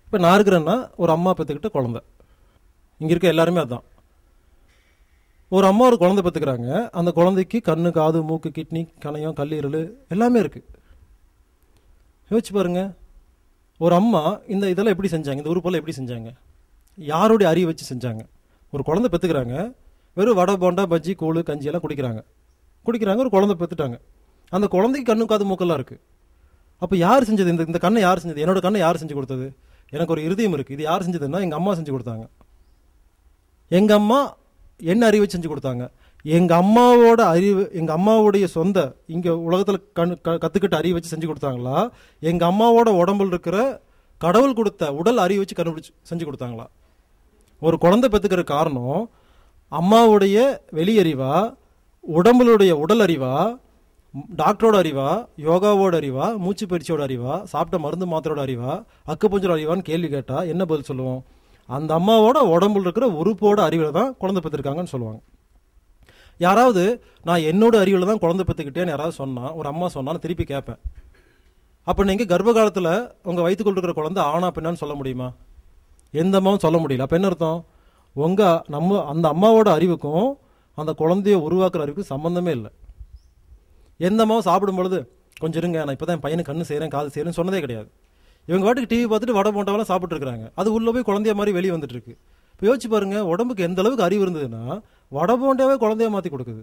இப்போ நான் இருக்கிறேன்னா ஒரு அம்மா பெற்றுக்கிட்ட குழந்தை இங்கே இருக்க எல்லாருமே அதான் ஒரு அம்மா ஒரு குழந்தை பெற்றுக்கிறாங்க அந்த குழந்தைக்கு கண்ணு காது மூக்கு கிட்னி கணையம் கல்லீரல் எல்லாமே இருக்குது யோசிச்சு பாருங்க ஒரு அம்மா இந்த இதெல்லாம் எப்படி செஞ்சாங்க இந்த உறுப்பெல்லாம் எப்படி செஞ்சாங்க யாருடைய அறிவை வச்சு செஞ்சாங்க ஒரு குழந்தை பெற்றுக்கிறாங்க வெறும் வடை போண்டா பஜ்ஜி கூழு கஞ்சி எல்லாம் குடிக்கிறாங்க குடிக்கிறாங்க ஒரு குழந்தை பெற்றுட்டாங்க அந்த குழந்தைக்கு கண்ணு காது மூக்கெல்லாம் இருக்குது அப்போ யார் செஞ்சது இந்த இந்த கண்ணை யார் செஞ்சது என்னோட கண்ணை யார் செஞ்சு கொடுத்தது எனக்கு ஒரு இருதயம் இருக்குது இது யார் செஞ்சதுன்னா எங்கள் அம்மா செஞ்சு கொடுத்தாங்க எங்கள் அம்மா என்ன அறிவை செஞ்சு கொடுத்தாங்க எங்கள் அம்மாவோட அறிவு எங்கள் அம்மாவுடைய சொந்த இங்கே உலகத்தில் கண் க கற்றுக்கிட்ட அறிவை வச்சு செஞ்சு கொடுத்தாங்களா எங்கள் அம்மாவோட உடம்புல இருக்கிற கடவுள் கொடுத்த உடல் அறிவை வச்சு கண்டுபிடிச்சு செஞ்சு கொடுத்தாங்களா ஒரு குழந்தை பெற்றுக்கிற காரணம் அம்மாவுடைய வெளியறிவா உடம்புடைய உடல் அறிவா ம், டாக்டரோட அறிவா யோகாவோட அறிவா மூச்சு பயிற்சியோட அறிவா சாப்பிட்ட மருந்து மாத்திரோட அறிவா அக்குப்பஞ்சோட அறிவான்னு கேள்வி கேட்டால் என்ன பதில் சொல்லுவோம் அந்த அம்மாவோட உடம்புல இருக்கிற உறுப்போட அறிவில் தான் குழந்தை பெற்றிருக்காங்கன்னு சொல்லுவாங்க யாராவது நான் என்னோட அறிவில் தான் குழந்தை பெற்றுக்கிட்டேன்னு யாராவது சொன்னால் ஒரு அம்மா சொன்னா நான் திருப்பி கேட்பேன் அப்போ நீங்கள் கர்ப்ப காலத்தில் உங்கள் வயிற்றுக்குள்ள இருக்கிற குழந்தை ஆனா பெண்ணான்னு சொல்ல முடியுமா எந்த அம்மாவும் சொல்ல முடியல அப்போ என்ன அர்த்தம் உங்கள் நம்ம அந்த அம்மாவோட அறிவுக்கும் அந்த குழந்தைய உருவாக்குற அறிவுக்கும் சம்மந்தமே இல்லை எந்த அம்மாவும் சாப்பிடும் பொழுது கொஞ்சம் இருங்க நான் இப்போ தான் என் பையனுக்கு கண்ணு செய்கிறேன் காது செய்கிறேன்னு சொன்னதே கிடையாது இவங்க வாட்டுக்கு டிவி பார்த்துட்டு வடை போண்டவெல்லாம் சாப்பிட்டு இருக்காங்க அது உள்ள போய் குழந்தைய மாதிரி வெளியே வந்துட்டு இருக்கு இப்போ யோசிச்சு பாருங்க உடம்புக்கு எந்த அளவுக்கு அறிவு இருந்ததுன்னா வடை போண்டாவே குழந்தைய மாற்றி கொடுக்குது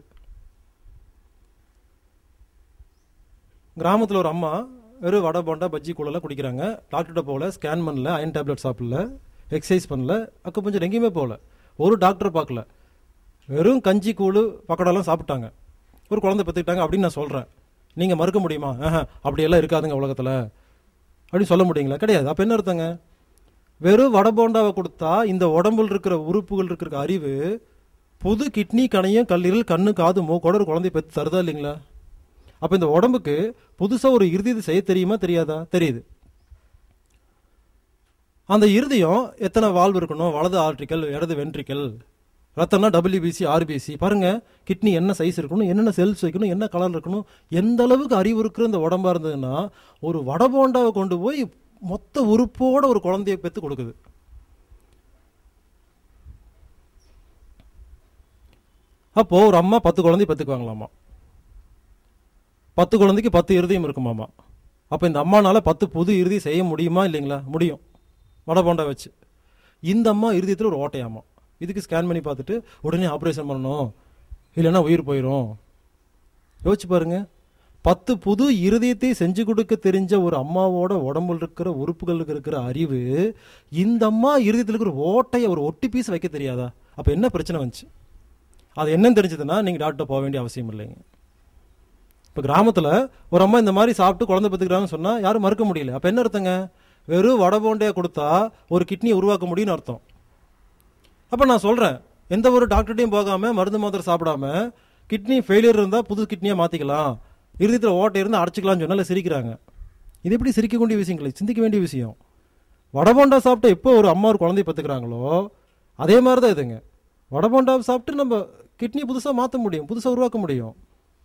கிராமத்தில் ஒரு அம்மா வெறும் வடை போண்டா பஜ்ஜி கூழெல்லாம் குடிக்கிறாங்க டாக்டர்கிட்ட போகல ஸ்கேன் பண்ணல அயன் டேப்லெட் சாப்பிடல எக்ஸசைஸ் பண்ணல அக்குப்பஞ்சர் எங்கேயுமே போகல ஒரு டாக்டர் பார்க்கல வெறும் கஞ்சி கூழ் பக்கடெல்லாம் சாப்பிட்டாங்க ஒரு குழந்தை பெற்றுக்கிட்டாங்க அப்படின்னு நான் சொல்கிறேன் நீங்கள் மறுக்க முடியுமா ஆஹா அப்படியெல்லாம் இருக்காதுங்க உலகத்தில் அப்படின்னு சொல்ல முடியுங்களா கிடையாது அப்போ என்ன அர்த்தங்க வெறும் வடை போண்டாவை கொடுத்தா இந்த உடம்புல இருக்கிற உறுப்புகள் இருக்கிற அறிவு புது கிட்னி கணையம் கல்லீரல் கண்ணு காது மூக்கோட ஒரு குழந்தைய பெற்று தருதா இல்லைங்களா அப்போ இந்த உடம்புக்கு புதுசாக ஒரு இறுதி செய்ய தெரியுமா தெரியாதா தெரியுது அந்த இருதயம் எத்தனை வால்வு இருக்கணும் வலது ஆர்டிக்கல் இடது வென்ட்ரிக்கல் ரத்தம்னா டபிள்யூபிசி ஆர்பிசி பாருங்க கிட்னி என்ன சைஸ் இருக்கணும் என்னென்ன செல்ஸ் வைக்கணும் என்ன கலர் இருக்கணும் எந்த அளவுக்கு அறிவு இருக்கிற இந்த உடம்பா இருந்ததுன்னா ஒரு வடபோண்டாவை கொண்டு போய் மொத்த உறுப்போட ஒரு குழந்தைய பெற்று கொடுக்குது அப்போ ஒரு அம்மா பத்து குழந்தை பெற்றுக்குவாங்களாமா பத்து குழந்தைக்கு பத்து இருதயம் இருக்குமாமா அப்போ இந்த அம்மானால பத்து புது இறுதி செய்ய முடியுமா இல்லைங்களா முடியும் வடபோண்டா வச்சு இந்த அம்மா இருதயத்தில் ஒரு ஓட்டையாமா இதுக்கு ஸ்கேன் பண்ணி பார்த்துட்டு உடனே ஆப்ரேஷன் பண்ணணும் இல்லைன்னா உயிர் போயிடும் யோசிச்சு பாருங்க பத்து புது இருதயத்தை செஞ்சு கொடுக்க தெரிஞ்ச ஒரு அம்மாவோட உடம்புல இருக்கிற உறுப்புகளுக்கு இருக்கிற அறிவு இந்த அம்மா இருதயத்தில் இருக்கிற ஓட்டையை ஒரு ஒட்டி பீஸ் வைக்க தெரியாதா அப்போ என்ன பிரச்சனை வந்துச்சு அது என்னன்னு தெரிஞ்சதுன்னா நீங்கள் டாக்டர் போக வேண்டிய அவசியம் இல்லைங்க இப்போ கிராமத்தில் ஒரு அம்மா இந்த மாதிரி சாப்பிட்டு குழந்தை பெற்றுக்கிறாங்கன்னு சொன்னால் யாரும் மறுக்க முடியல அப்போ என்ன அர்த்தங்க வெறும் வடை போண்டையை கொடுத்தா ஒரு கிட்னியை உருவாக்க முடியும்னு அர்த்தம் அப்போ நான் சொல்கிறேன் எந்த ஒரு டாக்டர்ட்டையும் போகாமல் மருந்து மாத்திரை சாப்பிடாம கிட்னி ஃபெயிலியர் இருந்தால் புது கிட்னியை மாற்றிக்கலாம் இறுதியில் ஓட்டை இருந்து அடைச்சிக்கலாம்னு சொன்னால சிரிக்கிறாங்க இது எப்படி சிரிக்கக்கூடிய விஷயங்களை சிந்திக்க வேண்டிய விஷயம் வடபோண்டா சாப்பிட்டு எப்போ ஒரு அம்மா ஒரு குழந்தைய பெற்றுக்கிறாங்களோ அதே மாதிரி தான் இதுங்க வடபோண்டா சாப்பிட்டு நம்ம கிட்னியை புதுசாக மாற்ற முடியும் புதுசாக உருவாக்க முடியும்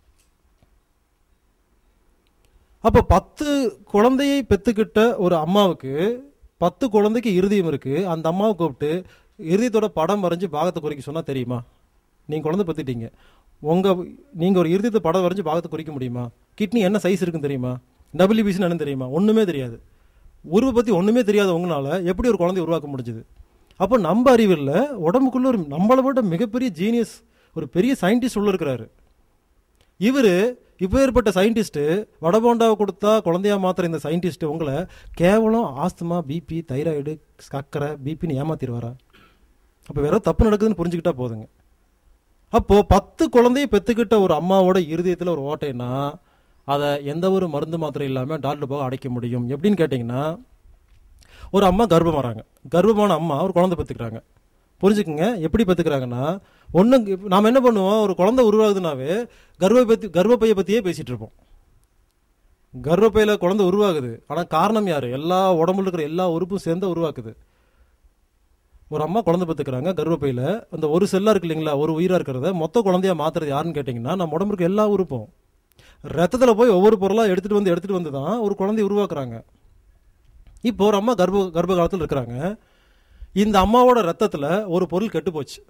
அப்போ பத்து குழந்தையை பெற்றுக்கிட்ட ஒரு அம்மாவுக்கு பத்து குழந்தைக்கு இருதயம் இருக்கு அந்த அம்மாவை கூப்பிட்டு இருதயத்தோட படம் வரைஞ்சு பாகத்தை குறிக்க சொன்னா தெரியுமா நீங்க குழந்தை பெற்றுட்டீங்க உங்க நீங்க ஒரு இருதயத்தை படம் வரைஞ்சு பாகத்தை குறிக்க முடியுமா கிட்னி என்ன சைஸ் இருக்குன்னு தெரியுமா டபிள்யூபிசின்னு என்ன தெரியுமா ஒண்ணுமே தெரியாது உருவை பத்தி ஒண்ணுமே தெரியாத உங்களால எப்படி ஒரு குழந்தைய உருவாக்க முடிஞ்சது அப்போ நம்ம அறிவில் உடம்புக்குள்ள ஒரு நம்மளை விட மிகப்பெரிய ஜீனியஸ் ஒரு பெரிய சயின்டிஸ்ட் உள்ள இருக்கிறாரு இவர் இப்போ ஏற்பட்ட சயின்டிஸ்ட்டு வடபோண்டாவை கொடுத்தா குழந்தையா மாத்திர இந்த சயின்டிஸ்ட் உங்களை கேவலம் ஆஸ்துமா பிபி தைராய்டு சக்கரை பிபின்னு ஏமாத்திடுவாரா அப்போ வேற தப்பு நடக்குதுன்னு புரிஞ்சுக்கிட்டா போதுங்க அப்போ பத்து குழந்தைய பெத்துக்கிட்ட ஒரு அம்மாவோட இருதயத்தில் ஒரு ஓட்டைன்னா அதை எந்த ஒரு மருந்து மாத்திரை இல்லாமல் டாக்டர் போக அடைக்க முடியும் எப்படின்னு கேட்டிங்கன்னா ஒரு அம்மா கர்ப்பம் வராங்க கர்ப்பமான அம்மா ஒரு குழந்தை பெற்றுக்கிறாங்க புரிஞ்சுக்குங்க எப்படி பெற்றுக்கிறாங்கன்னா ஒன்று நாம் என்ன பண்ணுவோம் ஒரு குழந்தை உருவாகுதுனாவே கர்ப்ப பற்றி கர்ப்பப்பையை பற்றியே பேசிகிட்டு இருப்போம் கர்ப்பப்பையில் குழந்தை உருவாகுது ஆனால் காரணம் யார் எல்லா உடம்புல இருக்கிற எல்லா உறுப்பும் சேர்ந்து உருவாக்குது ஒரு அம்மா குழந்தை பெற்றுக்கிறாங்க கர்ப்பப்பையில் அந்த ஒரு செல்லாக இருக்கு இல்லைங்களா ஒரு உயிராக இருக்கிறத மொத்த குழந்தையா மாத்துறது யாருன்னு கேட்டிங்கன்னா நம்ம உடம்புல இருக்க எல்லா உறுப்பும் ரத்தத்தில் போய் ஒவ்வொரு பொருளாக எடுத்துகிட்டு வந்து எடுத்துகிட்டு வந்து தான் ஒரு குழந்தைய உருவாக்குறாங்க இப்போ ஒரு அம்மா கர்ப்ப கர்ப்ப காலத்தில் இருக்கிறாங்க இந்த அம்மாவோட ரத்தத்தில் ஒரு பொருள் கெட்டு போச்சு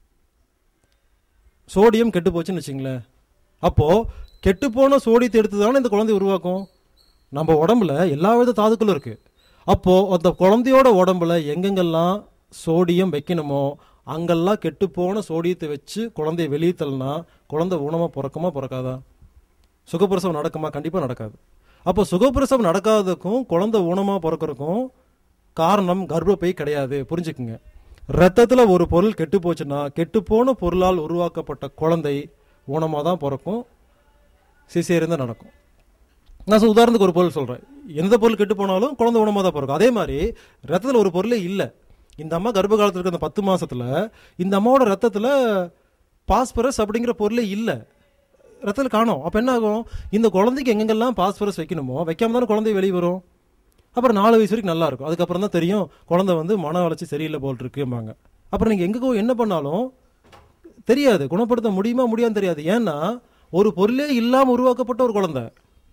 சோடியம் கெட்டு போச்சுன்னு வச்சுங்களேன் அப்போது கெட்டுப்போன சோடியத்தை எடுத்து தானே இந்த குழந்தை உருவாக்கும் நம்ம உடம்புல எல்லா வித தாதுக்களும் இருக்குது அப்போது அந்த குழந்தையோட உடம்புல எங்கெங்கெல்லாம் சோடியம் வைக்கணுமோ அங்கெல்லாம் கெட்டுப்போன சோடியத்தை வச்சு குழந்தைய வெளியே தள்ளினா குழந்தை ஊனமாக பிறக்குமா பிறக்காதா சுகப்பிரசவம் நடக்குமா கண்டிப்பாக நடக்காது அப்போ சுகப்பிரசவம் நடக்காததுக்கும் குழந்தை ஊனமாக பிறக்கிறதுக்கும் காரணம் கர்ப்பப்பை கிடையாது புரிஞ்சுக்குங்க ரத்தத்தில் ஒரு பொருள் கெட்டு போச்சுன்னா கெட்டுப்போன பொருளால் உருவாக்கப்பட்ட குழந்தை ஊனமாக தான் பிறக்கும் சிசேரியன் தான் நடக்கும் நான் சொ- உதாரணத்துக்கு ஒரு பொருள் சொல்கிறேன் எந்த பொருள் கெட்டு போனாலும் குழந்தை ஊனமாக தான் பிறக்கும் அதே மாதிரி ரத்தத்தில் ஒரு பொருளே இல்லை இந்த அம்மா கர்ப்ப காலத்தில் இருக்க அந்த பத்து மாசத்துல இந்த அம்மாவோட ரத்தத்தில் பாஸ்பரஸ் அப்படிங்கிற பொருளே இல்லை ரத்தத்தில் காணோம் அப்போ என்ன ஆகும் இந்த குழந்தைக்கு எங்கெங்கெல்லாம் பாஸ்பரஸ் வைக்கணுமோ வைக்காம தானே குழந்தை வெளியே வரும் அப்புறம் நாலு வயசு வரைக்கும் நல்லா இருக்கும் அதுக்கப்புறம் தான் தெரியும் குழந்தை வந்து மன வளர்ச்சி சரியில்லை போல் இருக்கும்பாங்க அப்புறம் நீங்கள் எங்கே என்ன பண்ணாலும் தெரியாது குணப்படுத்த முடியுமா முடியாதுன்னு தெரியாது ஏன்னா ஒரு பொருளே இல்லாமல் உருவாக்கப்பட்ட ஒரு குழந்தை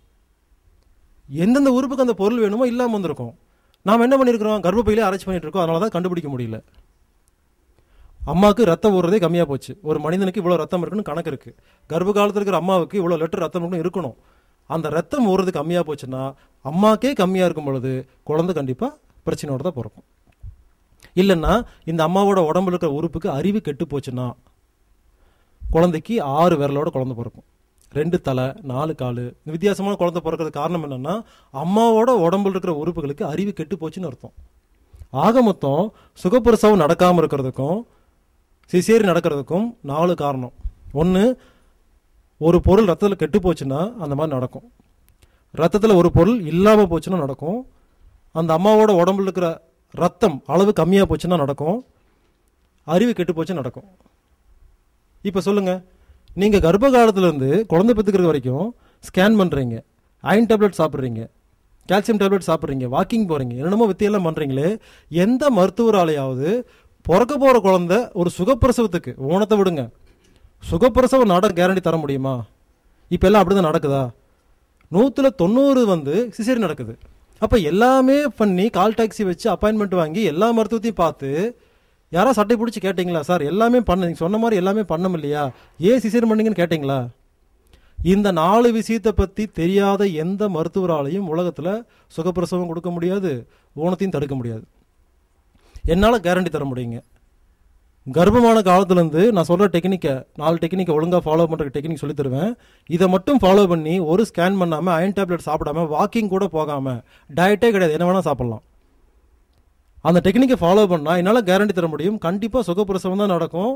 எந்தெந்த உறுப்புக்கு அந்த பொருள் வேணுமோ இல்லாமல் வந்திருக்கும் நாம் என்ன பண்ணியிருக்கிறோம் கர்ப்பப்பையிலே அரைச்சி பண்ணிட்டு இருக்கோம் அதனால தான் கண்டுபிடிக்க முடியல அம்மாவுக்கு ரத்தம் ஓடுறதே கம்மியாக போச்சு ஒரு மனிதனுக்கு இவ்வளோ ரத்தம் இருக்குன்னு கணக்கு இருக்குது கர்ப்ப காலத்தில் இருக்கிற அம்மாவுக்கு இவ்வளோ லிட்டர் ரத்தம் இருக்குன்னு இருக்கணும் அந்த ரத்தம் ஓடுறது கம்மியாக போச்சுன்னா அம்மாக்கே கம்மியாக இருக்கும் பொழுது குழந்தை கண்டிப்பாக பிரச்சனையோட தான் பிறக்கும் இல்லைன்னா இந்த அம்மாவோட உடம்புல இருக்கிற உறுப்புக்கு அறிவு கெட்டு போச்சுன்னா குழந்தைக்கு ஆறு விரலோட குழந்தை பிறக்கும் ரெண்டு தலை நாலு காலு இந்த வித்தியாசமான குழந்தை பிறக்கிறதுக்கு காரணம் என்னன்னா அம்மாவோட உடம்புல இருக்கிற உறுப்புகளுக்கு அறிவு கெட்டு போச்சுன்னு அர்த்தம் ஆக மொத்தம் சுகப்பிரசவம் நடக்காமல் இருக்கிறதுக்கும் சிசேரி நடக்கிறதுக்கும் நாலு காரணம் ஒன்று ஒரு பொருள் ரத்தத்தில் கெட்டு போச்சுன்னா அந்த மாதிரி நடக்கும் ரத்தத்தில் ஒரு பொருள் இல்லாமல் போச்சுன்னா நடக்கும் அந்த அம்மாவோட உடம்புல இருக்கிற ரத்தம் அளவு கம்மியாக போச்சுன்னா நடக்கும் அறிவு கெட்டு போச்சுன்னா நடக்கும் இப்போ சொல்லுங்க நீங்கள் கர்ப்ப காலத்துலேருந்து குழந்தை பெற்றுக்கிறது வரைக்கும் ஸ்கேன் பண்ணுறீங்க அயன் டேப்லெட் சாப்பிட்றீங்க கால்சியம் டேப்லெட் சாப்பிட்றீங்க வாக்கிங் போகிறீங்க என்னென்னமோ வித்தியெல்லாம் பண்ணுறீங்களே எந்த மருத்துவராலையாவது பிறக்க போகிற குழந்தை ஒரு சுகப்பிரசவத்துக்கு ஊனத்தை விடுங்க சுகப்பிரசவம் நட கேரண்டி தர முடியுமா இப்போ எல்லாம் அப்படி தான் நடக்குதா நூற்றில் தொண்ணூறு வந்து சிசேரி நடக்குது அப்போ எல்லாமே பண்ணி கால் டாக்ஸி வச்சு அப்பாயின்மெண்ட் வாங்கி எல்லா மருத்துவத்தையும் பார்த்து யாரா சட்டை பிடிச்சி கேட்டிங்களா சார் எல்லாமே பண்ண நீங்கள் சொன்ன மாதிரி எல்லாமே பண்ணம் இல்லையா ஏன் சிசேர் பண்ணீங்கன்னு கேட்டிங்களா இந்த நாலு விஷயத்தை பற்றி தெரியாத எந்த மருத்துவராலையும் உலகத்தில் சுகப்பிரசவம் கொடுக்க முடியாது ஊனத்தையும் தடுக்க முடியாது என்னால் கேரண்டி தர முடியுங்க கர்ப்பமான காலத்துலேருந்து நான் சொல்கிற டெக்னிக்கை நாலு டெக்னிக்கை ஒழுங்காக ஃபாலோ பண்ணுற டெக்னிக் சொல்லி தருவேன் இதை மட்டும் ஃபாலோ பண்ணி ஒரு ஸ்கேன் பண்ணாமல் அயன் டேப்லெட் சாப்பிடாம வாக்கிங் கூட போகாமல் டயட்டே கிடையாது என்ன வேணால் சாப்பிட்லாம் அந்த டெக்னிக்கை ஃபாலோ பண்ணால் என்னால் கேரண்டி தர முடியும் கண்டிப்பாக சுகப்பிரசவம் தான் நடக்கும்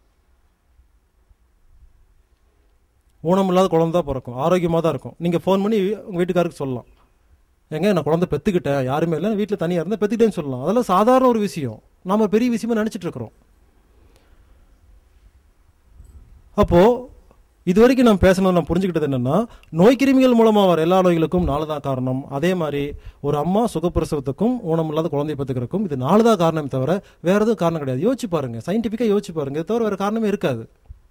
ஊனமில்லாத குழந்தை தான் பிறக்கும் ஆரோக்கியமாக தான் இருக்கும் நீங்கள் ஃபோன் பண்ணி உங்கள் வீட்டுக்காருக்கு சொல்லலாம் எங்க நான் குழந்தை பெற்றுக்கிட்டேன் யாருமே இல்லை வீட்டில் தனியாக இருந்தால் பெற்றுக்கிட்டேன்னு சொல்லலாம் அதெல்லாம் சாதாரண ஒரு விஷயம் நாம பெரிய விஷயமா நினச்சிட்டு இருக்கிறோம் அப்போது இது வரைக்கும் நான் பேசணும் நான் புரிஞ்சுக்கிட்டது என்னன்னா நோய் கிருமிகள் மூலமாக வர எல்லா நோய்களுக்கும் நாலு தான் காரணம் அதே மாதிரி ஒரு அம்மா சுகப்பிரசவத்துக்கும் ஊனமில்லாத குழந்தை பெற்றுக்கிறதுக்கும் இது நாலு தான் காரணம் தவிர வேற எதுவும் காரணம் கிடையாது யோசிச்சு பாருங்க சயின்டிஃபிக்காக யோசிச்சு பாருங்க இது தவிர வேற காரணமே இருக்காது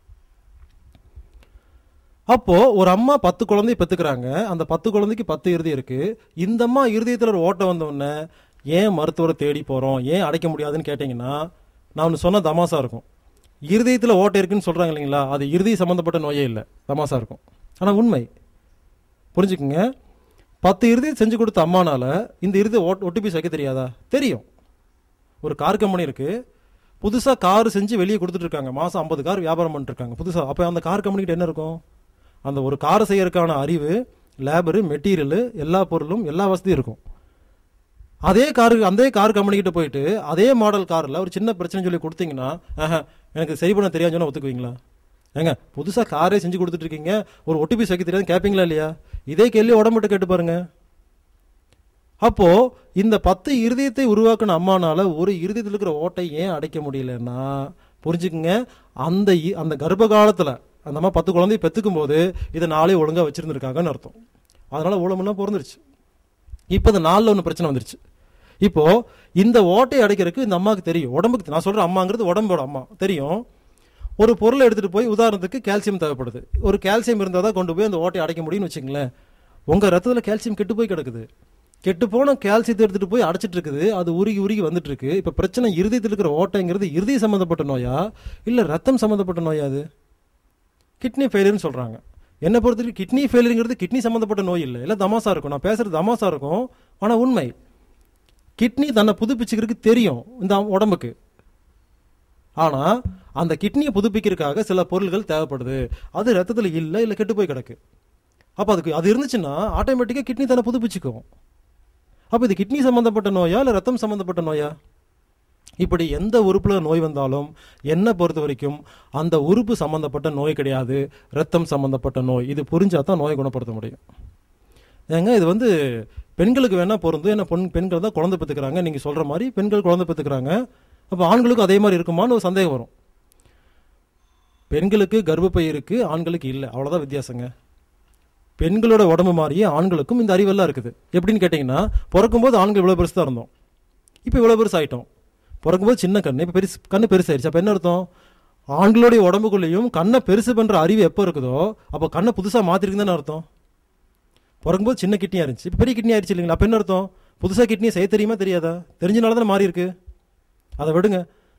அப்போ ஒரு அம்மா பத்து குழந்தை பெத்துக்கிறாங்க அந்த பத்து குழந்தைக்கு பத்து இறுதி இருக்கு இந்த அம்மா இருதயத்தில் ஒரு ஓட்டம் வந்த உடனே ஏன் மருத்துவரை தேடி போறோம் ஏன் அடைக்க முடியாதுன்னு கேட்டிங்கன்னா நான் ஒன்று சொன்ன தமாசா இருக்கும் இருதயத்தில் ஓட்டை இருக்குன்னு சொல்றாங்க இல்லைங்களா அது இருதய சம்மந்தப்பட்ட நோயே இல்லை தமாசா இருக்கும் ஆனால் உண்மை புரிஞ்சுக்குங்க பத்து இறுதி செஞ்சு கொடுத்த அம்மானால இந்த இறுதி ஓட் ஒட்டிபி வைக்க தெரியாதா தெரியும் ஒரு கார் கம்பெனி இருக்கு புதுசாக கார் செஞ்சு வெளியே கொடுத்துட்டு இருக்காங்க மாதம் ஐம்பது கார் வியாபாரம் பண்ணிட்டு இருக்காங்க புதுசாக அப்போ அந்த கார் கம்பெனிக்கிட்ட என்ன இருக்கும் அந்த ஒரு கார் செய்யறதுக்கான அறிவு லேபரு மெட்டீரியலு எல்லா பொருளும் எல்லா வசதியும் இருக்கும் அதே காரு அதே கார் கம்பெனிக்கிட்ட போயிட்டு அதே மாடல் காரில் ஒரு சின்ன பிரச்சனை சொல்லி கொடுத்தீங்கன்னா ஆஹா, எனக்கு சரி பண்ண தெரியாதுன்னு சொன்னா ஒத்துக்குவீங்களா ஏங்க புதுசாக காரே செஞ்சு கொடுத்துட்டு இருக்கீங்க ஒரு ஒட்டிபி வைக்க தெரியாது கேட்பீங்களா இல்லையா இதே கேள்வி உடம்புட்டு கேட்டு பாருங்க அப்போ இந்த பத்து இருதயத்தை உருவாக்கின அம்மானால ஒரு இருதயத்தில் இருக்கிற ஓட்டை ஏன் அடைக்க முடியலன்னா புரிஞ்சுக்குங்க அந்த இ- அந்த கர்ப்ப காலத்துல அந்த அம்மா பத்து குழந்தைய பெத்துக்கும் போது இதை நாளே ஒழுங்கா வச்சிருந்திருக்காங்கன்னு அர்த்தம் அதனால ஊழமெல்லாம் பிறந்துருச்சு இப்போ இந்த நாளில் ஒன்று பிரச்சனை வந்துருச்சு இப்போ இந்த ஓட்டை அடைக்கிறதுக்கு இந்த அம்மாவுக்கு தெரியும் உடம்புக்கு நான் சொல்றேன் அம்மாங்கிறது உடம்போட அம்மா தெரியும் ஒரு பொருளை எடுத்துட்டு போய் உதாரணத்துக்கு கால்சியம் தேவைப்படுது ஒரு கால்சியம் இருந்தால் தான் கொண்டு போய் அந்த ஓட்டை அடைக்க முடியும்னு வச்சுங்களேன் உங்க ரத்தத்தில் கால்சியம் கெட்டு போய் கிடக்குது கெட்டு போன கால்சியத்தை எடுத்துட்டு போய் அடைச்சிட்டு இருக்குது அது உருகி உருகி வந்துட்டு இருக்கு இப்ப பிரச்சனை இருதயத்தில் இருக்கிற ஓட்டைங்கிறது இருதய சம்மந்தப்பட்ட நோயா இல்ல ரத்தம் சம்மந்தப்பட்ட நோயா அது கிட்னி ஃபெயிலியர்னு சொல்றாங்க என்னை பொறுத்தவரைக்கும் கிட்னி ஃபெயிலியருங்கிறது கிட்னி சம்மந்தப்பட்ட நோய் இல்லை இல்லை தமாசா இருக்கும் நான் பேசுறது தமாசா இருக்கும் ஆனா உண்மை கிட்னி தன்னை புதுப்பிச்சுக்கிறதுக்கு தெரியும் இந்த உடம்புக்கு ஆனா அந்த கிட்னியை புதுப்பிக்கிறதுக்காக சில பொருள்கள் தேவைப்படுது அது ரத்தத்துல இல்லை இல்லை கெட்டு போய் கிடக்கு அப்ப அதுக்கு அது இருந்துச்சுன்னா ஆட்டோமேட்டிக்கா கிட்னி தன்னை புதுப்பிச்சுக்கும் அப்ப இது கிட்னி சம்பந்தப்பட்ட நோயா இல்ல ரத்தம் சம்பந்தப்பட்ட நோயா இப்படி எந்த உறுப்புல நோய் வந்தாலும் என்னை பொறுத்த வரைக்கும் அந்த உறுப்பு சம்பந்தப்பட்ட நோய் கிடையாது ரத்தம் சம்பந்தப்பட்ட நோய் இது புரிஞ்சா தான் நோயை குணப்படுத்த முடியும் ஏங்க இது வந்து பெண்களுக்கு வேணா பொருந்தும் ஏன்னா பொன் பெண்கள் தான் குழந்தை பெற்றுக்கிறாங்க நீங்க சொல்ற மாதிரி பெண்கள் குழந்தை பெற்றுக்கிறாங்க அப்போ ஆண்களுக்கும் அதே மாதிரி இருக்குமான்னு ஒரு சந்தேகம் வரும் பெண்களுக்கு கர்ப்பப்பை இருக்கு ஆண்களுக்கு இல்லை அவ்வளவுதான் வித்தியாசங்க பெண்களோட உடம்பு மாதிரியே ஆண்களுக்கும் இந்த அறிவெல்லாம் இருக்குது எப்படின்னு கேட்டிங்கன்னா பிறக்கும்போது ஆண்கள் இவ்வளோ பெருசு தான் இருந்தோம் இப்போ இவ்வளோ பெருசு ஆயிட்டோம் பிறக்கும்போது சின்ன கண்ணு இப்போ பெருசு கண்ணு பெருசாயிருச்சு அப்போ என்ன அர்த்தம் ஆண்களுடைய உடம்புக்குள்ளேயும் கண்ணை பெருசு பண்ணுற அறிவு எப்போ இருக்குதோ அப்போ கண்ணை புதுசாக மாற்றிருக்குன்னு அர்த்தம் பிறக்கும்போது சின்ன கிட்னியாக இருந்துச்சு இப்போ பெரிய கிட்னி ஆயிடுச்சு இல்லைங்களா அப்போ என்ன அர்த்தம் புதுசாக கிட்னியை செய்ய தெரியுமா தெரியாதா தெரிஞ்சனால தானே மாறி இருக்கு அதை விடுங்க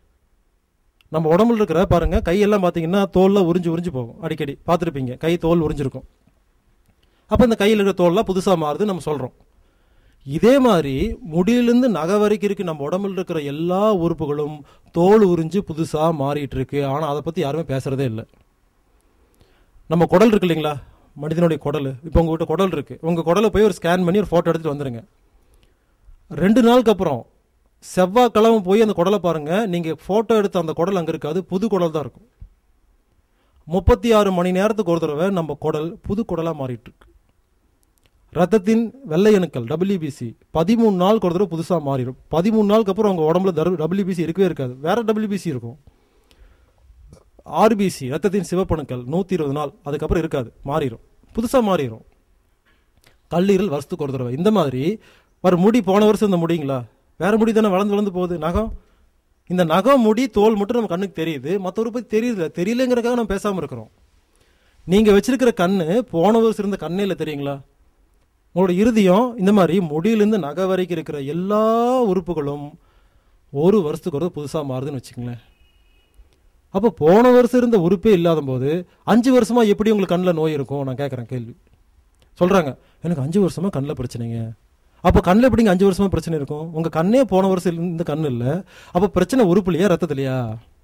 நம்ம உடம்புல இருக்கிற பாருங்க கையெல்லாம் பார்த்தீங்கன்னா தோல்லாம் உறிஞ்சு உறிஞ்சு போகும் அடிக்கடி பார்த்துருப்பீங்க கை தோல் உறிஞ்சிருக்கும் அப்போ இந்த கையில் இருக்கிற தோல்லாம் புதுசாக மாறுது நம்ம சொல்கிறோம் இதே மாதிரி முடியிலிருந்து நகை வரைக்கும் இருக்கு நம்ம உடம்புல இருக்கிற எல்லா உறுப்புகளும் தோல் உறிஞ்சு புதுசாக மாறிட்டு இருக்கு ஆனால் அதை பற்றி யாருமே பேசுறதே இல்லை நம்ம குடல் இருக்கு இல்லைங்களா மனிதனுடைய குடல் இப்போ உங்ககிட்ட குடல் இருக்கு உங்க குடலை போய் ஒரு ஸ்கேன் பண்ணி ஒரு ஃபோட்டோ எடுத்துட்டு வந்துருங்க ரெண்டு நாளுக்கு அப்புறம் செவ்வாய்க்கிழமை போய் அந்த குடலை பாருங்க நீங்க போட்டோ எடுத்த அந்த குடல் அங்க இருக்காது புது குடல் தான் இருக்கும் முப்பத்தி ஆறு மணி நேரத்துக்கு ஒரு தடவை நம்ம குடல் புது குடலா மாறிட்டு இருக்கு ரத்தத்தின் வெள்ளை அணுக்கள் டபிள்யூபிசி பதிமூணு நாளுக்கு ஒரு தடவை புதுசா மாறிடும் பதிமூணு நாளுக்கு அப்புறம் உங்க உடம்புல டபிள்யூபிசி இருக்கவே இருக்காது வேற டபிள்யூபிசி இருக்கும் ஆர்பிசி ரத்தத்தின் சிவப்பணுக்கள் நூத்தி இருபது நாள் அதுக்கப்புறம் இருக்காது மாறிடும் புதுசா மாறிடும் கல்லீரல் வருஷத்துக்கு ஒரு தடவை இந்த மாதிரி வர முடி போன வருஷம் இந்த முடிங்களா வேற முடி தானே வளர்ந்து வளர்ந்து போகுது நகம் இந்த நகம் முடி தோல் மட்டும் நம்ம கண்ணுக்கு தெரியுது மற்ற ஒரு பத்தி தெரியல தெரியலங்கிறக்காக நம்ம பேசாம இருக்கிறோம் நீங்க வச்சிருக்கிற கண்ணு போன வருஷம் இருந்த கண்ணே இல்லை தெரியுங்களா உங்களோட இருதயம் இந்த மாதிரி முடியிலிருந்து நகை வரைக்கும் இருக்கிற எல்லா உறுப்புகளும் ஒரு வருஷத்துக்கு ஒரு புதுசா மாறுதுன்னு வச்சுக்கங்களேன் அப்போ போன வருஷம் இருந்த உறுப்பே இல்லாத போது அஞ்சு வருஷமா எப்படி உங்களுக்கு கண்ணில் நோய் இருக்கும் நான் கேட்குறேன் கேள்வி சொல்றாங்க எனக்கு அஞ்சு வருஷமா கண்ணில் பிரச்சனைங்க அப்போ கண்ணில் எப்படிங்க அஞ்சு வருஷமா பிரச்சனை இருக்கும் உங்க கண்ணே போன வருஷம் இந்த கண்ணு இல்லை அப்போ பிரச்சனை உறுப்புலையா ரத்தத்துலையா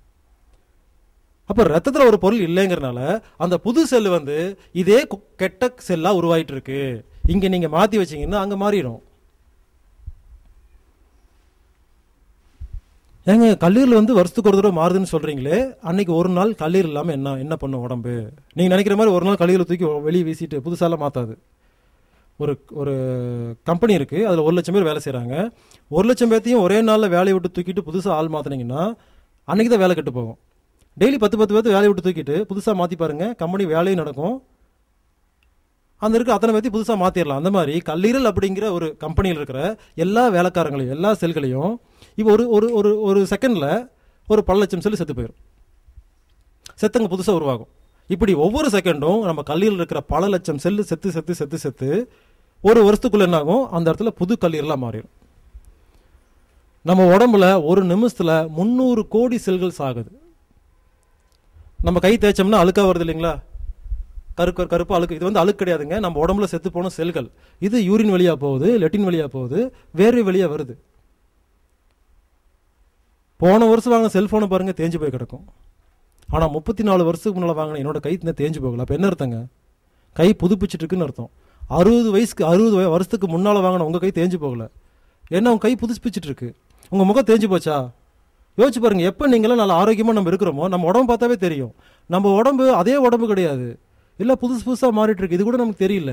அப்போ ரத்தத்தில் ஒரு பொருள் இல்லைங்கிறனால அந்த புது செல் வந்து இதே கு- கெட்ட செல்லா உருவாயிட்டு இருக்கு இங்க நீங்க மாத்தி வச்சீங்கன்னா அங்க மாறிடும் ஏங்க கல்லீரல் வந்து வருஷத்துக்கு ஒரு தடவை மாறுதுன்னு சொல்றீங்களே அன்னைக்கு ஒரு நாள் கல்லீரல் இல்லாம என்ன என்ன பண்ணும் உடம்பு நீங்க நினைக்கிற மாதிரி ஒரு நாள் கல்லீரல் தூக்கி வெளியே வீசிட்டு புதுசாலாம் மாத்தாது ஒரு ஒரு கம்பெனி இருக்கு அதுல ஒரு லட்சம் பேர் வேலை செய்றாங்க ஒரு லட்சம் பேர்த்தையும் ஒரே நாள்ல வேலையை விட்டு தூக்கிட்டு புதுசா ஆள் மாத்தினீங்கன்னா அன்னைக்கு தான் வேலை கெட்டு போகும் டெய்லி பத்து பத்து பேர்த்து வேலையை விட்டு தூக்கிட்டு புதுசா மாத்தி பாருங்க கம்பெனி வேலையும் நடக்கும் அந்த இருக்க அத்தனை பேர்த்தையும் புதுசா மாத்திரலாம் அந்த மாதிரி கல்லீரல் அப்படிங்கிற ஒரு கம்பெனியில் இருக்கிற எல்லா வேலைக்காரங்களையும் எல்லா செல்களையும் இப்போ ஒரு ஒரு ஒரு ஒரு செகண்ட்ல ஒரு பல லட்சம் செல் செத்து போயிடும் செத்தங்க புதுசா உருவாகும் இப்படி ஒவ்வொரு செகண்டும் நம்ம கல்லீரல் இருக்கிற பல லட்சம் செல்லு செத்து செத்து செத்து செத்து ஒரு வருஷத்துக்குள்ள என்ன ஆகும் அந்த இடத்துல புது கல்லீரலா மாறிடும் நம்ம உடம்புல ஒரு நிமிஷத்துல முந்நூறு கோடி செல்கள் சாகுது நம்ம கை தேய்ச்சோம்னா அழுக்கா வருது இல்லைங்களா கருக்கு கருப்பு அழுக்கு இது வந்து அழுக்கு கிடையாதுங்க நம்ம உடம்புல செத்து போன செல்கள் இது யூரின் வழியா போகுது லெட்டின் வழியா போகுது வேர்வை வழியா வருது போன வருஷம் வாங்கின செல்போனை பாருங்க தேஞ்சு போய் கிடக்கும் ஆனா முப்பத்தி நாலு வருஷத்துக்கு முன்னால வாங்கின என்னோட கை இன்னும் தேஞ்சு போகல அப்ப என்ன அர்த்தங்க கை புதுப்பிச்சிட்டு இருக்குன்னு அர்த்தம் அறுபது வயசுக்கு அறுபது வய- வருஷத்துக்கு முன்னால வாங்கின உங்க கை தேஞ்சு போகல என்ன உங்க கை புதுப்பிச்சிட்டு இருக்கு உங்க முகம் தேஞ்சு போச்சா யோசிச்சு பாருங்க எப்ப நீங்களாம் நல்ல ஆரோக்கியமா நம்ம இருக்கிறோமோ நம்ம உடம்பு பார்த்தாவே தெரியும் நம்ம உடம்பு அதே உடம்பு கிடையாது எல்லாம் புதுசு புதுசா மாறிட்டு இருக்கு இது கூட நமக்கு தெரியல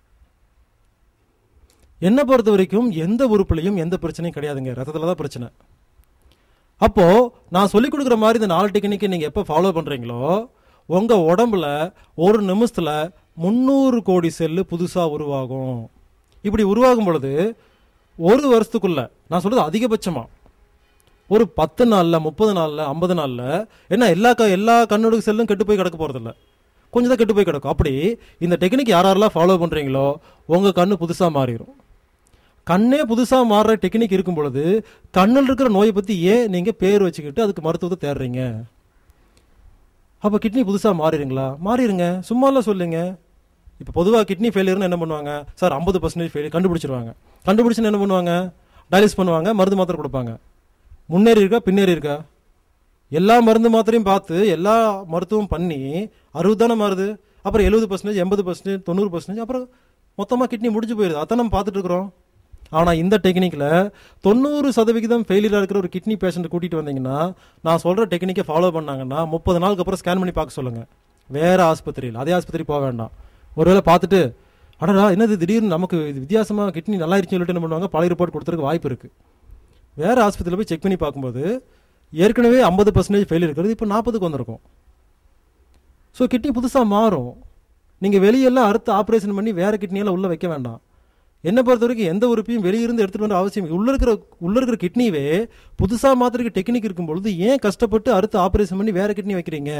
என்ன பொறுத்த வரைக்கும் எந்த உறுப்புலையும் எந்த பிரச்சனையும் கிடையாதுங்க ரத்தத்துல தான் பிரச்சனை அப்போ நான் சொல்லிக் கொடுக்குற மாதிரி இந்த நாலு டெக்னிக்கை நீங்க எப்ப ஃபாலோ பண்றீங்களோ உங்க உடம்புல ஒரு நிமிஷத்துல முந்நூறு கோடி செல்லு புதுசா உருவாகும் இப்படி உருவாகும் பொழுது ஒரு வருஷத்துக்குள்ள நான் சொல்றது அதிகபட்சமா ஒரு பத்து நாள்ல முப்பது நாள்ல ஐம்பது நாள்ல என்ன எல்லா க- எல்லா கண்ணோட செல்லும் கெட்டு போய் கிடக்க போறதில்ல கொஞ்சம் தான் கெட்டு போய் கிடக்கும் அப்படி இந்த டெக்னிக் யார் யாரெல்லாம் ஃபாலோ பண்றீங்களோ உங்க கண்ணு புதுசா மாறிடும் கண்ணே புதுசா மாறுற டெக்னிக் இருக்கும் பொழுது கண்ணில் இருக்கிற நோயை பத்தி ஏன் நீங்க பேர் வச்சுக்கிட்டு அதுக்கு மருத்துவத்தை தேடுறீங்க அப்ப கிட்னி புதுசா மாறிடுங்களா மாறிடுங்க சும்மாலாம் சொல்லுங்க இப்போ பொதுவாக கிட்னி ஃபெயிலியர்னு என்ன பண்ணுவாங்க சார் ஐம்பது பர்சன்டேஜ் ஃபெயிலியர் கண்டுபிடிச்சிருவாங்க கண்டுபிடிச்சுன்னு என்ன பண்ணுவாங்க டயாலிஸ் பண்ணுவாங்க மருந்து மாத்திரை கொடுப்பாங்க முன்னேறி இருக்கா பின்னேறி இருக்கா எல்லா மருந்து மாத்திரையும் பார்த்து எல்லா மருத்துவம் பண்ணி அறுபது தானே மாறுது அப்புறம் எழுபது பர்சன்டேஜ் எண்பது பர்சன்டேஜ் தொண்ணூறு பர்சன்டேஜ் அப்புறம் மொத்தமாக கிட்னி முடிஞ்சு போயிடுது அதான் நம்ம பார்த்துட்டு இருக்கிறோம் ஆனால் இந்த டெக்னிக்கில் தொண்ணூறு சதவிகிதம் ஃபெயிலியராக இருக்கிற ஒரு கிட்னி பேஷண்ட் கூட்டிகிட்டு வந்தீங்கன்னா நான் சொல்கிற டெக்னிக்கை ஃபாலோ பண்ணாங்கன்னா முப்பது நாளுக்கு அப்புறம் ஸ்கேன் பண்ணி பார்க்க சொல்லுங்கள் வேறு ஆஸ்பத்திரியில் அதே ஆஸ்பத்திரி போக வேண்டாம் ஒருவேளை பார்த்துட்டு அடடா என்னது திடீர்னு நமக்கு இது வித்தியாசமாக கிட்னி நல்லா இருந்துச்சு சொல்லிட்டு என்ன பண்ணுவாங்க பழைய ரிப்போர்ட் கொடுத்துருக்க வாய்ப்பு இருக்குது வேறு ஆஸ்பத்திரியில் போய் செக் பண்ணி பார்க்கும்போது ஏற்கனவே ஐம்பது பர்சன்டேஜ் ஃபெயில் இருக்கிறது இப்போ நாற்பதுக்கு வந்திருக்கும் ஸோ கிட்னி புதுசாக மாறும் நீங்கள் வெளியெல்லாம் அறுத்து ஆப்ரேஷன் பண்ணி வேறு கிட்னியெல்லாம் உள்ளே வைக்க வேண்டாம் என்னை பொறுத்த வரைக்கும் எந்த உறுப்பையும் வெளியிருந்து எடுத்துகிட்டு வர அவசியம் இல்லை. உள்ள இருக்கிற உள்ள இருக்கிற கிட்னிவே புதுசாக மாத்திரைக்கு டெக்னிக் இருக்கும் பொழுது ஏன் கஷ்டப்பட்டு அறுத்து ஆப்ரேஷன் பண்ணி வேற கிட்னி வைக்கிறீங்க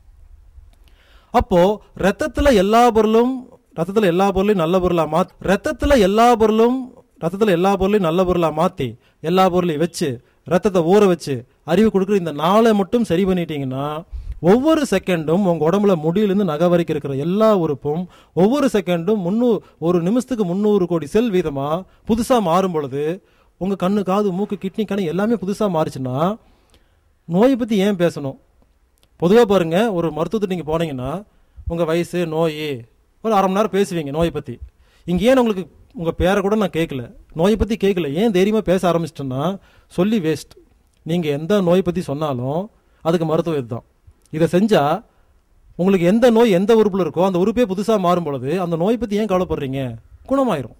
அப்போ ரத்தத்துல எல்லா பொருளும் ரத்தத்துல எல்லா பொருளையும் நல்ல பொருளா மாத் ரத்தத்துல எல்லா பொருளும் ரத்தத்துல எல்லா பொருளையும் நல்ல பொருளா மாத்தி எல்லா பொருளையும் வச்சு ரத்தத்தை ஊற வச்சு அறிவு கொடுக்குற இந்த நாளை மட்டும் சரி பண்ணிட்டீங்கன்னா ஒவ்வொரு செகண்டும் உங்க உடம்புல முடியிலிருந்து நகை வரைக்கும் இருக்கிற எல்லா உறுப்பும் ஒவ்வொரு செகண்டும் முன்னூறு ஒரு நிமிஷத்துக்கு முந்நூறு கோடி செல் வீதமா புதுசா மாறும் பொழுது உங்க கண்ணு காது மூக்கு கிட்னி கண் எல்லாமே புதுசா மாறுச்சுன்னா நோயை பத்தி ஏன் பேசணும் பொதுவாக பாருங்க ஒரு மருத்துவத்துக்கு நீங்கள் போனீங்கன்னா உங்கள் வயசு நோய் ஒரு அரை மணி நேரம் பேசுவீங்க நோயை பற்றி இங்கே ஏன் உங்களுக்கு உங்கள் பேரை கூட நான் கேட்கல நோயை பற்றி கேட்கல ஏன் தைரியமாக பேச ஆரம்பிச்சிட்டேன்னா சொல்லி வேஸ்ட் நீங்கள் எந்த நோயை பற்றி சொன்னாலும் அதுக்கு மருத்துவம் இதுதான் இதை செஞ்சால் உங்களுக்கு எந்த நோய் எந்த உறுப்பில் இருக்கோ அந்த உறுப்பே புதுசாக மாறும் பொழுது அந்த நோயை பற்றி ஏன் கவலைப்படுறீங்க குணமாயிரும்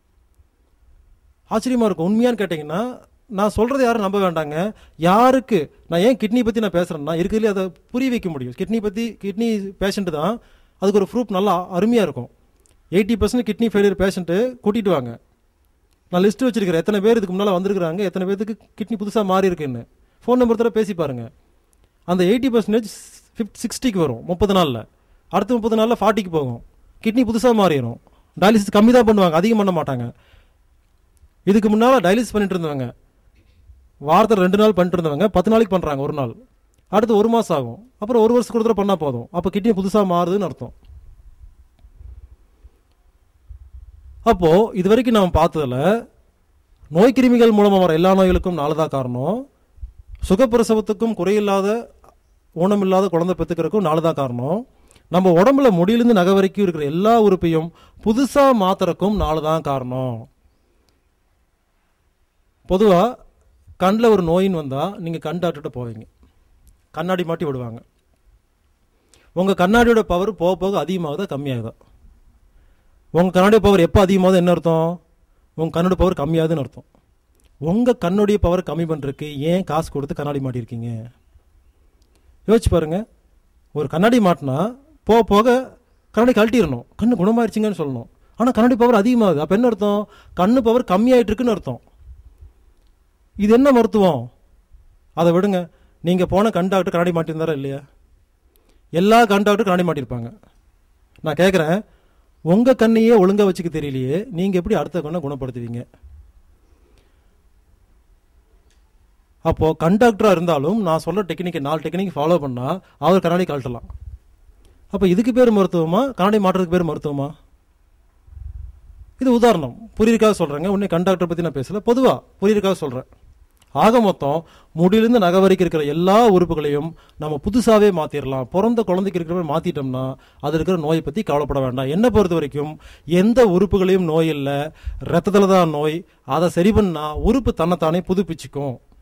ஆச்சரியமா இருக்கும் உண்மையான்னு கேட்டிங்கன்னா நான் சொல்றது யாரும் நம்ப வேண்டாங்க யாருக்கு நான் ஏன் கிட்னி பத்தி நான் பேசுறேன்னா இருக்கிறதுலே அதை புரிய வைக்க முடியும் கிட்னி பத்தி கிட்னி பேஷண்ட் தான் அதுக்கு ஒரு ப்ரூஃப் நல்லா அருமையா இருக்கும் eighty percent kidney failure patient கூட்டிட்டு வாங்க நான் லிஸ்ட் வச்சிருக்கிறேன் எத்தனை பேர் இதுக்கு முன்னால் வந்திருக்கிறாங்க எத்தனை பேருக்கு கிட்னி புதுசாக மாறி இருக்குன்னு ஃபோன் நம்பர் தர பேசி பாருங்க அந்த எயிட்டி பர்சன்டேஜ் சிக்ஸ்டிக்கு வரும் முப்பது நாளில் அடுத்த முப்பது நாளில் ஃபார்ட்டிக்கு போகும் கிட்னி புதுசாக மாறிடும் டயாலிசிஸ் கம்மி தான் பண்ணுவாங்க அதிகம் பண்ண மாட்டாங்க இதுக்கு முன்னால் டயாலிசிஸ் பண்ணிட்டு இருந்தவங்க வாரத்தில் ரெண்டு நாள் பண்ணிட்டு இருந்தவங்க பத்து நாளைக்கு பண்ணுறாங்க ஒரு நாள் அடுத்து ஒரு மாதம் ஆகும் அப்புறம் ஒரு வருஷத்துக்கு ஒரு தடவை பண்ணால் போதும் அப்போ கிட்னி புதுசாக மாறுதுன்னு அர்த்தம் அப்போ இது வரைக்கும் நாம் பார்த்ததுல நோய் கிருமிகள் மூலமாக வர எல்லா நோய்களுக்கும் நாலுதான் காரணம் சுகப்பிரசவத்துக்கும் குறையில்லாத ஊனமில்லாத குழந்தை பெற்றுக்கிறதுக்கும் நாலுதான் காரணம் நம்ம உடம்புல முடியிலிருந்து நகை வரைக்கும் இருக்கிற எல்லா உறுப்பையும் புதுசா மாத்துறதுக்கும் நாலுதான் காரணம் பொதுவா கண்ணில் ஒரு நோயின்னு வந்தா நீங்க கண் டாக்டர்கிட்ட போவீங்க கண்ணாடி மாட்டி விடுவாங்க உங்க கண்ணாடியோட பவர் போக போக அதிகமாகுதா கம்மியாகுதா உங்க கண்ணாடி பவர் எப்போ அதிகமாகுது என்ன அர்த்தம் உங்க கண்ணோட பவர் கம்மியாகுதுன்னு அர்த்தம் உங்க கண்ணுடைய பவர் கம்மி பண்றதுக்கு ஏன் காசு கொடுத்து கண்ணாடி மாட்டியிருக்கீங்க யோசிச்சு பாருங்க ஒரு கண்ணாடி மாட்டினா போக போக கண்ணாடி கழட்டிடணும் கண்ணு குணமாயிருச்சுங்கன்னு சொல்லணும் ஆனா கண்ணாடி பவர் அதிகமாகுது அப்ப என்ன அர்த்தம் கண்ணு பவர் கம்மியாயிட்டு இருக்குன்னு அர்த்தம் இது என்ன மருத்துவம் அதை விடுங்க நீங்க போன கண் டாக்டர் கண்ணாடி மாட்டியிருந்தாரா இல்லையா எல்லா கண் டாக்டரும் கண்ணாடி மாட்டியிருப்பாங்க நான் கேட்குறேன் உங்க கண்ணையே ஒழுங்கா வச்சுக்க தெரியலையே நீங்க எப்படி அடுத்த கண்ணை குணப்படுத்துவீங்க அப்போ கண்டக்டரா இருந்தாலும் நான் சொல்ற டெக்னிக்கை நாலு டெக்னிக் ஃபாலோ பண்ணா அவர் கண்ணாடி கழட்டலாம் அப்போ இதுக்கு பேர் மருத்துவமா கண்ணாடி மாட்டுறதுக்கு பேர் மருத்துவமா இது உதாரணம் புரியிருக்காக சொல்றேங்க உன்னை கண்டக்டர் பத்தி நான் பேசல பொதுவா புரியிருக்காக சொல்றேன் ஆக மொத்தம் முடியிலிருந்து நகை வரைக்கும் இருக்கிற எல்லா உறுப்புகளையும் நம்ம புதுசாவே மாத்திரலாம் பிறந்த குழந்தைக்கு இருக்கிற மாதிரி மாத்திட்டோம்னா அது இருக்கிற நோயை பத்தி கவலைப்பட வேண்டாம் என்ன பொறுத்த வரைக்கும் எந்த உறுப்புகளையும் நோய் இல்லை ரத்தத்துல தான் நோய் அதை சரி பண்ணா உறுப்பு தன்னைத்தானே புதுப்பிச்சுக்கும்